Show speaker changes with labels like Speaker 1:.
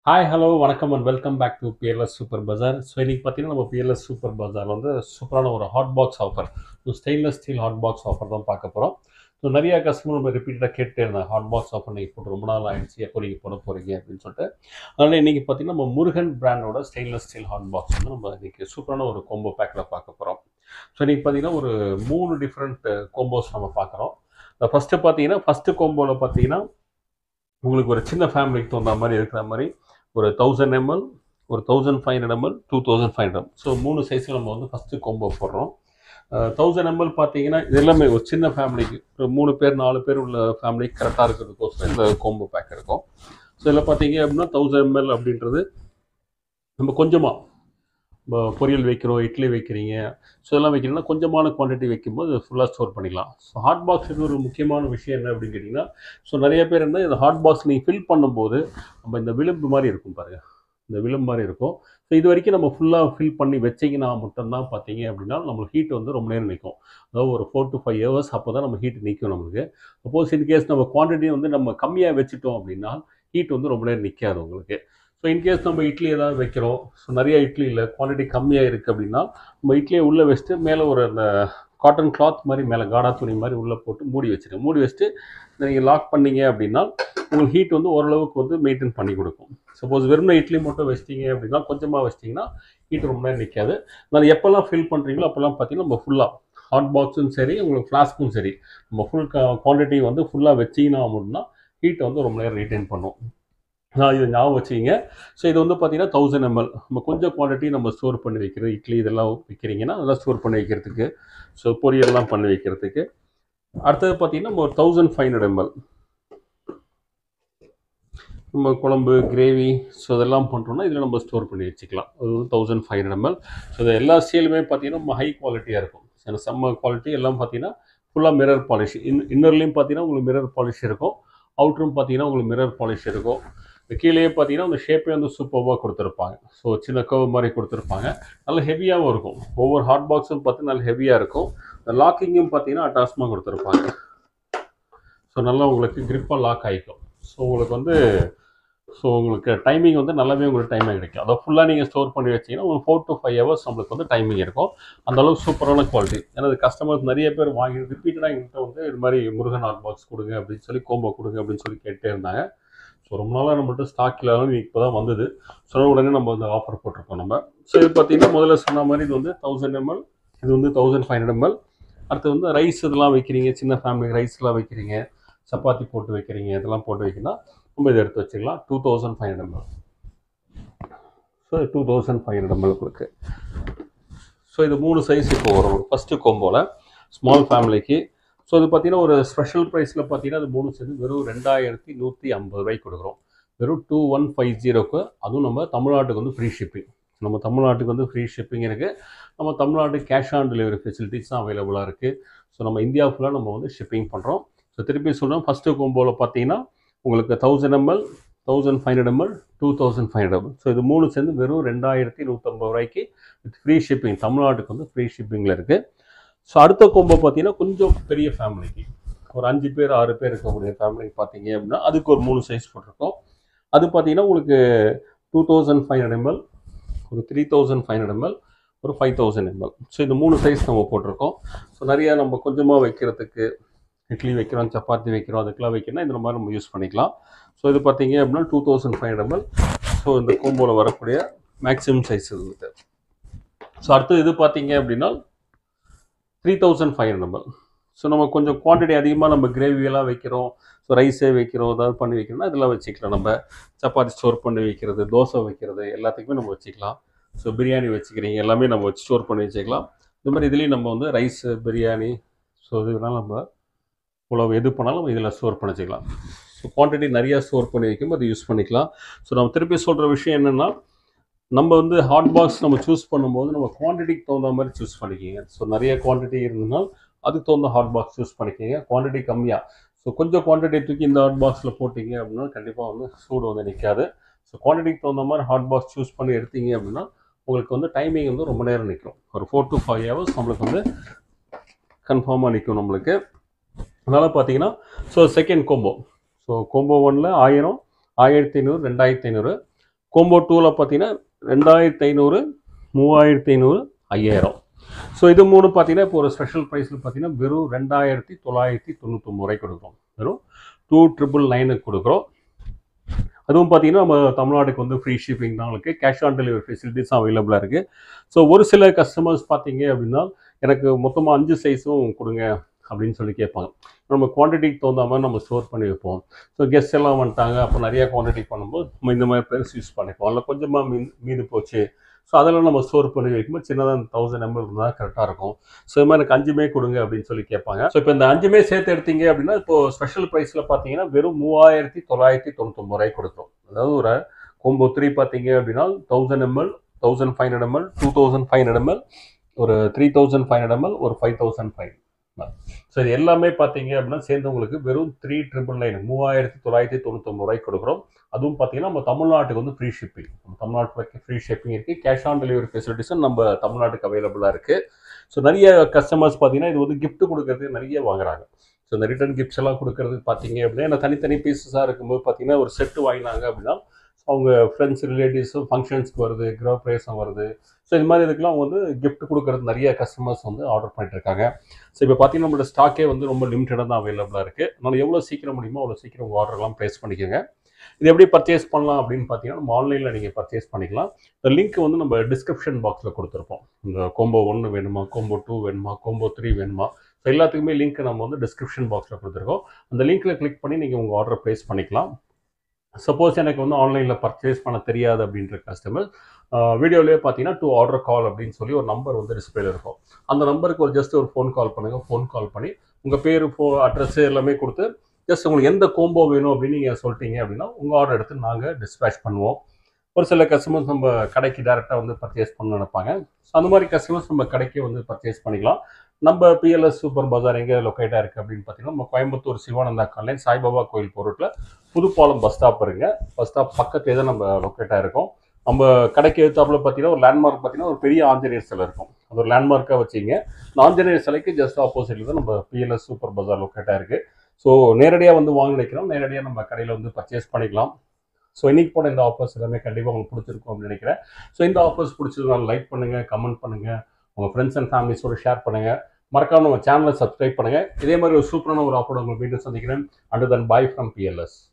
Speaker 1: hi hello வணக்கம் and welcome back to PLS super bazaar so இன்றைக்கி பார்த்தீங்கன்னா நம்ம பிஎல்எஸ் சூப்பர் பஜார் வந்து சூப்பரான ஒரு hot box offer stainless steel hot box offer தான் பார்க்க போகிறோம் ஸோ நிறைய கஸ்டமர் நம்ம ரிப்பீட்டடாக கேட்டே இருந்தாங்க ஹாட் பாக்ஸ் ஆஃபர் நீங்கள் போட்டு ரொம்ப நாள் ஆயிடுச்சு எப்போ நீங்கள் போட போகிறீங்க அப்படின்னு சொல்லிட்டு அதனால் இன்றைக்கி பார்த்தீங்கன்னா நம்ம முருகன் பிராண்டோட ஸ்டெயின்லெஸ் ஸ்டீல் ஹாட் பாக்ஸ் வந்து நம்ம இன்றைக்கி சூப்பரான ஒரு கோம்போ பேக்கில் பார்க்க போகிறோம் ஸோ இன்றைக்கி பார்த்தீங்கன்னா ஒரு மூணு டிஃப்ரெண்ட் கோம்போஸ் நம்ம பார்க்குறோம் ஃபஸ்ட்டு பார்த்தீங்கன்னா ஃபஸ்ட்டு கோம்போவில் பார்த்தீங்கன்னா உங்களுக்கு ஒரு சின்ன ஃபேமிலிக்கு தகுந்த மாதிரி இருக்கிற மாதிரி ஒரு தௌசண்ட் எம்எல் ஒரு thousand five hundred ML two thousand five hundred so மூணு சைஸில் நம்ம வந்து ஃபஸ்ட்டு கோம்போ போடுறோம் தௌசண்ட் எம்எல் பார்த்தீங்கன்னா இது எல்லாமே ஒரு சின்ன ஃபேமிலிக்கு ஒரு மூணு பேர் நாலு பேர் உள்ள ஃபேமிலிக்கு கரெக்டாக இருக்கிறதுக்கோசரம் இந்த கோம்போ பேக் இருக்கும் ஸோ இதில் பார்த்தீங்க அப்படின்னா தௌசண்ட் எம்எல் அப்படின்றது நம்ம கொஞ்சமாக பொரியல் வைக்கிறோம் இட்லி வைக்கிறீங்க ஸோ இதெல்லாம் வைக்கிறீங்கன்னா கொஞ்சமான குவான்டிட்டி வைக்கும்போது ஃபுல்லாக ஸ்டோர் பண்ணிக்கலாம் ஸோ ஹாட் பாக்ஸ் ஒரு முக்கியமான விஷயம் என்ன அப்படின்னு கேட்டிங்கன்னா ஸோ நிறைய பேர் என்ன இந்த ஹாட் பாக்ஸ் நீங்கள் ஃபில் பண்ணும்போது நம்ம இந்த விளிம்பு மாதிரி இருக்கும் பாருங்கள் இந்த விளிம்பு மாதிரி இருக்கும் ஸோ இது வரைக்கும் நம்ம ஃபுல்லாக ஃபில் பண்ணி வச்சிங்கன்னா மட்டும்தான் பார்த்தீங்க அப்படின்னா நம்மளுக்கு ஹீட் வந்து ரொம்ப நேரம் நிற்கும் அதாவது ஒரு ஃபோர் டு ஃபைவ் ஹவர்ஸ் அப்போ தான் நம்ம ஹீட் நிற்கும் நம்மளுக்கு சப்போஸ் இன்கேஸ் நம்ம குவான்டிட்டி வந்து நம்ம கம்மியாக வச்சுட்டோம் அப்படின்னா ஹீட் வந்து ரொம்ப நேரம் நிற்காது உங்களுக்கு ஸோ இன்கேஸ் நம்ம இட்லி ஏதாவது வைக்கிறோம் ஸோ நிறைய இட்லி இல்லை குவான்டிட்டி கம்மியாக இருக்குது அப்படின்னா நம்ம இட்லியை உள்ளே வச்சுட்டு மேலே ஒரு அந்த காட்டன் கிளாத் மாதிரி மேலே காடா துணி மாதிரி உள்ளே போட்டு மூடி வச்சுருங்க மூடி வச்சுட்டு நீங்கள் லாக் பண்ணீங்க அப்படின்னா உங்களுக்கு ஹீட் வந்து ஓரளவுக்கு வந்து மெயின்டைன் பண்ணி கொடுக்கும் சப்போஸ் வெறும் இட்லி மட்டும் வச்சிட்டீங்க அப்படின்னா கொஞ்சமாக வச்சிட்டிங்கன்னா ஹீட் ரொம்ப நேரம் நிற்காது அதனால் எப்போல்லாம் ஃபில் பண்ணுறீங்களோ அப்போல்லாம் பார்த்தீங்கன்னா நம்ம ஃபுல்லாக ஹாட் பாக்ஸும் சரி உங்களுக்கு ஃப்ளாஸ்க்கும் சரி நம்ம ஃபுல் குவான்டிட்டி வந்து ஃபுல்லாக வச்சிங்கன்னா அப்படின்னா ஹீட்டை வந்து ரொம்ப நேரம் ரீட்டைன் பண்ணும் நான் இது ஞாபகம் வச்சுக்கிங்க ஸோ இது வந்து பார்த்தீங்கன்னா தௌசண்ட் எம்எல் நம்ம கொஞ்சம் குவான்டிட்டி நம்ம ஸ்டோர் பண்ணி வைக்கிறது இட்லி இதெல்லாம் வைக்கிறீங்கன்னா அதெல்லாம் ஸ்டோர் பண்ணி வைக்கிறதுக்கு ஸோ பொரியல்லாம் பண்ணி வைக்கிறதுக்கு அடுத்தது பார்த்தீங்கன்னா நம்ம ஒரு தௌசண்ட் ஃபைவ் ஹண்ட்ரட் எம்எல் நம்ம குழம்பு கிரேவி ஸோ இதெல்லாம் பண்ணுறோம்னா இதில் நம்ம ஸ்டோர் பண்ணி வச்சுக்கலாம் அது வந்து thousand five hundred ML so இது எல்லா ஸ்டீலுமே பார்த்தீங்கன்னா நம்ம ஹை குவாலிட்டியாக இருக்கும் ஸோ செம்ம குவாலிட்டி எல்லாம் பார்த்தீங்கன்னா ஃபுல்லாக மிரர் பாலிஷ் இன் இன்னர்லேயும் பார்த்தீங்கன்னா உங்களுக்கு மிரர் பாலிஷ் இருக்கும் அவுட்ரும் பார்த்தீங்கன்னா உங்களுக்கு மிரர் பாலிஷ் இருக்கும் இந்த கீழே பார்த்தீங்கன்னா அந்த ஷேப்பே வந்து சூப்பராக கொடுத்துருப்பாங்க ஸோ சின்ன கவ் மாதிரி கொடுத்துருப்பாங்க நல்ல ஹெவியாகவும் இருக்கும் ஒவ்வொரு ஹாட் பாக்ஸும் பார்த்து நல்ல ஹெவியாக இருக்கும் இந்த லாக்கிங்கும் பார்த்தீங்கன்னா அட்டாச்மாக கொடுத்துருப்பாங்க ஸோ நல்லா உங்களுக்கு கிரிப்பாக லாக் ஆகிக்கும் ஸோ உங்களுக்கு வந்து ஸோ உங்களுக்கு டைமிங் வந்து நல்லாவே உங்களுக்கு டைமிங் கிடைக்கும் அதை ஃபுல்லாக நீங்கள் ஸ்டோர் பண்ணி வச்சிங்கன்னா உங்களுக்கு ஃபோர் டு ஃபைவ் ஹவர்ஸ் நம்மளுக்கு வந்து டைமிங் இருக்கும் அந்த அளவுக்கு சூப்பரான குவாலிட்டி ஏன்னா கஸ்டமர்ஸ் நிறைய பேர் வாங்கி ரிப்பீட்டடாக எங்கள்கிட்ட வந்து இது மாதிரி முருகன் ஹாட் பாக்ஸ் கொடுங்க அப்படின்னு சொல்லி கோம்போ கொடுங்க அப்படின்னு சொல்லி கேட்டே இருந்தாங்க ஸோ ரொம்ப நாளாக நம்மள்ட்ட ஸ்டாக் இல்லாமல் இப்போ தான் வந்தது சொன்ன உடனே நம்ம வந்து ஆஃபர் போட்டிருக்கோம் நம்ம ஸோ இது பார்த்தீங்கன்னா முதல்ல சொன்ன மாதிரி இது வந்து தௌசண்ட் எம்எல் இது வந்து தௌசண்ட் ஃபைவ் ஹண்ட்ரட் எம்எல் அடுத்து வந்து ரைஸ் இதெல்லாம் வைக்கிறீங்க சின்ன ஃபேமிலி ரைஸ்லாம் வைக்கிறீங்க சப்பாத்தி போட்டு வைக்கிறீங்க இதெல்லாம் போட்டு வைக்கினா நம்ம இதை எடுத்து வச்சுக்கலாம் two thousand five hundred ML so two thousand five hundred ML உங்களுக்கு ஸோ இது மூணு சைஸ் இப்போ வரும் ஃபஸ்ட்டு கோம்போவில் ஸ்மால் ஃபேமிலிக்கு ஸோ இது பார்த்தீங்கன்னா ஒரு ஸ்பெஷல் ப்ரைஸில் பார்த்தீங்கன்னா அது மூணு சேர்ந்து வெறும் ரெண்டாயிரத்தி நூற்றி ஐம்பது ரூபாய்க்கு கொடுக்குறோம் வெறும் டூ ஒன் ஃபைவ் ஜீரோக்கு அதுவும் நம்ம தமிழ்நாட்டுக்கு வந்து ஃப்ரீ ஷிப்பிங் நம்ம தமிழ்நாட்டுக்கு வந்து ஃப்ரீ ஷிப்பிங் இருக்குது நம்ம தமிழ்நாட்டுக்கு கேஷ் ஆன் டெலிவரி ஃபெசிலிட்டிஸ் தான் அவைலபிளாக இருக்குது ஸோ நம்ம இந்தியா ஃபுல்லாக நம்ம வந்து ஷிப்பிங் பண்ணுறோம் ஸோ திருப்பி சொல்கிறோம் ஃபஸ்ட்டு கோம்போவில் பார்த்தீங்கன்னா உங்களுக்கு thousand ML thousand five hundred ML two thousand five hundred ML so இது மூணு சேர்ந்து வெறும் ரெண்டாயிரத்தி நூற்றம்பது ரூபாய்க்கு வித் ஃப்ரீ ஷிப்பிங் தமிழ்நாட்டுக்கு வந்து ஃப்ரீ ஷிப்பிங்கில் இருக்குது ஸோ அடுத்த கோம்போ பார்த்தீங்கன்னா கொஞ்சம் பெரிய ஃபேமிலிக்கு ஒரு அஞ்சு பேர் ஆறு பேர் இருக்கக்கூடிய ஃபேமிலிக்கு பார்த்தீங்க அப்படின்னா அதுக்கு ஒரு மூணு சைஸ் போட்டிருக்கோம் அது பார்த்தீங்கன்னா உங்களுக்கு two thousand five hundred ML ஒரு three thousand five hundred ML ஒரு ஃபைவ் தௌசண்ட் எம்எல் ஸோ இந்த மூணு சைஸ் நம்ம போட்டிருக்கோம் ஸோ நிறையா நம்ம கொஞ்சமாக வைக்கிறதுக்கு இட்லி வைக்கிறோம் சப்பாத்தி வைக்கிறோம் அதுக்கெல்லாம் வைக்கணும்னா இந்த மாதிரி நம்ம யூஸ் பண்ணிக்கலாம் ஸோ இது பார்த்தீங்க அப்படின்னா two thousand five hundred ML so இந்த கோம்போவில் வரக்கூடிய மேக்ஸிமம் சைஸ் இது ஸோ அடுத்து இது பார்த்தீங்க அப்படின்னா three thousand five hundred ML so நம்ம கொஞ்சம் குவான்டிட்டி அதிகமாக நம்ம கிரேவியெல்லாம் வைக்கிறோம் ஸோ ரைஸே வைக்கிறோம் ஏதாவது பண்ணி வைக்கிறோம்னா இதெல்லாம் வச்சுக்கலாம் நம்ம சப்பாத்தி ஸ்டோர் பண்ணி வைக்கிறது தோசை வைக்கிறது எல்லாத்துக்குமே நம்ம வச்சுக்கலாம் ஸோ பிரியாணி வச்சுக்கிறீங்க எல்லாமே நம்ம வச்சு ஸ்டோர் பண்ணி வச்சுக்கலாம் இந்த மாதிரி இதுலேயும் நம்ம வந்து ரைஸு பிரியாணி ஸோ இதெல்லாம் நம்ம உழவு எது பண்ணாலும் இதில் ஸ்டோர் பண்ணி வச்சுக்கலாம் ஸோ குவான்டிட்டி நிறையா ஸ்டோர் பண்ணி வைக்கும் அது யூஸ் பண்ணிக்கலாம் ஸோ நம்ம திருப்பி சொல்கிற விஷயம் என்னென்னா நம்ம வந்து ஹாட் பாக்ஸ் நம்ம சூஸ் பண்ணும்போது நம்ம குவான்டிட்டிக்கு தகுந்த மாதிரி சூஸ் பண்ணிக்கிங்க ஸோ நிறைய குவான்டிட்டி இருந்ததுனால் அதுக்கு தகுந்த ஹாட் பாக்ஸ் சூஸ் பண்ணிக்கிங்க குவான்டிட்டி கம்மியாக ஸோ கொஞ்சம் குவான்டிட்டி தூக்கி இந்த ஹாட் பாக்ஸில் போட்டிங்க அப்படின்னா கண்டிப்பாக வந்து சூடு வந்து நிற்காது ஸோ குவான்டிட்டிக்கு தகுந்த மாதிரி ஹாட் பாக்ஸ் சூஸ் பண்ணி எடுத்தீங்க அப்படின்னா உங்களுக்கு வந்து டைமிங் வந்து ரொம்ப நேரம் நிற்கும் ஒரு ஃபோர் டு ஃபைவ் ஹவர்ஸ் நம்மளுக்கு வந்து கன்ஃபார்மாக நிற்கும் நம்மளுக்கு அதனால் பார்த்தீங்கன்னா so second combo so combo ஒனில் ஆயிரம் ஆயிரத்தி ஐநூறு ரெண்டாயிரத்தி ஐநூறு கோம்போ டூவில் பார்த்தீங்கன்னா ரெண்டாயிரத்தி ஐநூறு மூவாயிரத்தி ஐநூறு ஐயாயிரம் ஸோ இது மூணு பார்த்தீங்கன்னா இப்போ ஒரு ஸ்பெஷல் ப்ரைஸில் பார்த்தீங்கன்னா வெறும் ரெண்டாயிரத்தி தொள்ளாயிரத்தி தொண்ணூத்தொம்பது ரூபாய்க்கு கொடுக்குறோம் வெறும் டூ ட்ரிபிள் நைனுக்கு கொடுக்குறோம் அதுவும் பார்த்தீங்கன்னா நம்ம தமிழ்நாடுக்கு வந்து ஃப்ரீ ஷிப்பிங் தான் உங்களுக்கு கேஷ் ஆன் டெலிவரி ஃபெசிலிட்டிஸும் அவைலபிளாக இருக்குது ஸோ ஒரு சில கஸ்டமர்ஸ் பார்த்தீங்க அப்படின்னா எனக்கு மொத்தமாக அஞ்சு சைஸும் கொடுங்க அப்படின்னு சொல்லி கேட்பாங்க நம்ம குவான்டிட்டிக்கு தகுந்த மாதிரி நம்ம ஸ்டோர் பண்ணி வைப்போம் ஸோ கெஸ்ட் எல்லாம் வந்துட்டாங்க அப்போ நிறைய குவான்டிட்டி பண்ணும்போது நம்ம இந்த மாதிரி பெருசு யூஸ் பண்ணிப்போம் அதில் கொஞ்சமாக மீ மீது போச்சு ஸோ அதெல்லாம் நம்ம ஸ்டோர் பண்ணி வைக்கும்போது சின்னதாக தௌசண்ட் எம்எல் இருந்தால் கரெக்டாக இருக்கும் ஸோ இது மாதிரி எனக்கு அஞ்சுமே கொடுங்க அப்படின்னு சொல்லி கேட்பாங்க ஸோ இப்போ இந்த அஞ்சுமே சேர்த்து எடுத்தீங்க அப்படின்னா இப்போ ஸ்பெஷல் ப்ரைஸில் பார்த்தீங்கன்னா வெறும் மூவாயிரத்தி தொள்ளாயிரத்தி தொண்ணூத்தொம்பது ரூபாய்க்கு கொடுக்குறோம் அதாவது ஒரு கோம்போ த்ரீ பார்த்தீங்க அப்படின்னா thousand ML thousand five hundred ML two thousand five hundred ML ஒரு three thousand five hundred ML ஒரு ஃபைவ் தௌசண்ட் ஃபைவ் ஸோ இது எல்லாமே பார்த்தீங்க அப்படின்னா சேர்ந்து உங்களுக்கு வெறும் த்ரீ ட்ரிபிள் நைன் மூவாயிரத்தி தொள்ளாயிரத்தி தொண்ணூத்தொம்பது ரூபாய்க்கு கொடுக்குறோம் அதுவும் பார்த்தீங்கன்னா நம்ம தமிழ்நாட்டுக்கு வந்து ஃப்ரீ ஷிப்பிங் நம்ம தமிழ்நாட்டுக்கு ஃப்ரீ ஷிப்பிங் இருக்குது கேஷ் ஆன் டெலிவரி ஃபெசிலிட்டிஸும் நம்ம தமிழ்நாட்டுக்கு அவைலபிளாக இருக்குது ஸோ நிறைய கஸ்டமர்ஸ் பார்த்தீங்கன்னா இது வந்து gift கொடுக்கறது நிறைய வாங்குறாங்க ஸோ இந்த ரிட்டன் கிஃப்ட்ஸ் எல்லாம் கொடுக்கறது பார்த்தீங்க அப்படின்னா ஏன்னா தனித்தனி பீசஸாக இருக்கும்போது பார்த்தீங்கன்னா ஒரு செட்டு வாங்கினாங்க அப்படின்னா அவங்க ஃப்ரெண்ட்ஸ் ரிலேட்டிவ்ஸும் ஃபங்க்ஷன்ஸ்க்கு வருது கிரோ பிரேசம் வருது ஸோ இது மாதிரி இதுக்கெல்லாம் அவங்க வந்து gift கொடுக்கறது நிறைய கஸ்டமர்ஸ் வந்து ஆர்டர் பண்ணிட்டு இருக்காங்க ஸோ இப்போ பார்த்தீங்கன்னா நம்மளோட ஸ்டாக்கே வந்து ரொம்ப லிமிட்டடாக தான் அவைலபிளாக இருக்குது அதனால் எவ்வளோ சீக்கிரம் முடியுமோ அவ்வளோ சீக்கிரம் உங்கள் ஆர்டர்லாம் ப்ளேஸ் பண்ணிக்கோங்க இது எப்படி பர்ச்சேஸ் பண்ணலாம் அப்படின்னு பார்த்தீங்கன்னா நம்ம ஆன்லைனில் நீங்கள் பர்ச்சேஸ் பண்ணிக்கலாம் இந்த லிங்க் வந்து நம்ம டிஸ்கிரிப்ஷன் பாக்ஸில் கொடுத்துருப்போம் இந்த கோம்போ ஒன்று வேணுமா கோம்போ டூ வேணுமா கோம்போ த்ரீ வேணுமா ஸோ எல்லாத்துக்குமே லிங்க் நம்ம வந்து டிஸ்கிரிப்ஷன் பாக்ஸில் கொடுத்துருக்கோம் அந்த லிங்க்கில் கிளிக் பண்ணி நீங்கள் உங்கள் ஆர்டர் ப்ளேஸ் பண்ணிக்கலாம் சப்போஸ் எனக்கு வந்து ஆன்லைனில் பர்ச்சேஸ் பண்ண தெரியாது அப்படின்ற கஸ்டமர் வீடியோலேயே பார்த்தீங்கன்னா டூ ஆர்டர் கால் அப்படின்னு சொல்லி ஒரு நம்பர் வந்து டிஸ்பிளேல இருக்கும் அந்த நம்பருக்கு ஒரு ஜஸ்ட் ஒரு ஃபோன் கால் பண்ணுங்கள் ஃபோன் கால் பண்ணி உங்கள் பேர் ஃபோ அட்ரஸ் எல்லாமே கொடுத்து ஜஸ்ட் உங்களுக்கு எந்த கோம்போ வேணும் அப்படின்னு நீங்கள் சொல்லிட்டீங்க அப்படின்னா உங்கள் ஆர்டர் எடுத்து நாங்கள் டிஸ்பேச் பண்ணுவோம் ஒரு சில கஸ்டமர்ஸ் நம்ம கடைக்கு டேரெக்டாக வந்து பர்ச்சேஸ் பண்ண நினைப்பாங்க ஸோ அந்த மாதிரி கஸ்டமர்ஸ் நம்ம கடைக்கே வந்து பர்ச்சேஸ் பண்ணிக்கலாம் நம்ம பிஎல்எஸ் சூப்பர் பஜார் எங்கே லொக்கேட்டாக இருக்குது அப்படின்னு பார்த்தீங்கன்னா நம்ம கோயம்புத்தூர் சிவானந்தா காலையில் சாய்பாபா கோயில் பொருட்டில் புதுப்பாலம் பஸ் ஸ்டாப் இருங்க பஸ் ஸ்டாப் பக்கத்துலேயே தான் நம்ம லொக்கேட்டாக இருக்கோம் நம்ம கடைக்கு எடுத்தாப்புல பார்த்தீங்கன்னா ஒரு லேண்ட்மார்க் பார்த்தீங்கன்னா ஒரு பெரிய ஆஞ்சநேயர் சிலை இருக்கும் அது ஒரு லேண்ட்மார்க்காக வச்சிங்க இந்த ஆஞ்சநேயர் சிலைக்கு ஜஸ்ட் ஆப்போசிட்ல தான் நம்ம பிஎல்எஸ் சூப்பர் பஜார் லொக்கேட்டாக இருக்குது ஸோ நேரடியாக வந்து வாங்க நினைக்கிறோம் நேரடியாக நம்ம கடையில் வந்து பர்ச்சேஸ் பண்ணிக்கலாம் ஸோ இன்னைக்கு போன இந்த ஆஃபர்ஸ் எல்லாமே கண்டிப்பாக உங்களுக்கு பிடிச்சிருக்கும் அப்படின்னு நினைக்கிறேன் ஸோ இந்த ஆஃபர்ஸ் பிடிச்சதுனால லைக் பண்ணுங்கள் கமெண்ட் பண்ணுங்கள் உங்கள் ஃப்ரெண்ட்ஸ் அண்ட் ஃபேமிலிஸோட ஷேர் பண்ணுங்கள் மறக்காம நம்ம சேனலை சப்ஸ்கிரைப் பண்ணுங்கள் இதே மாதிரி ஒரு சூப்பரான ஒரு ஆஃபரோட உங்களுக்கு மீண்டும் சந்திக்கிறேன் and then bye from BLS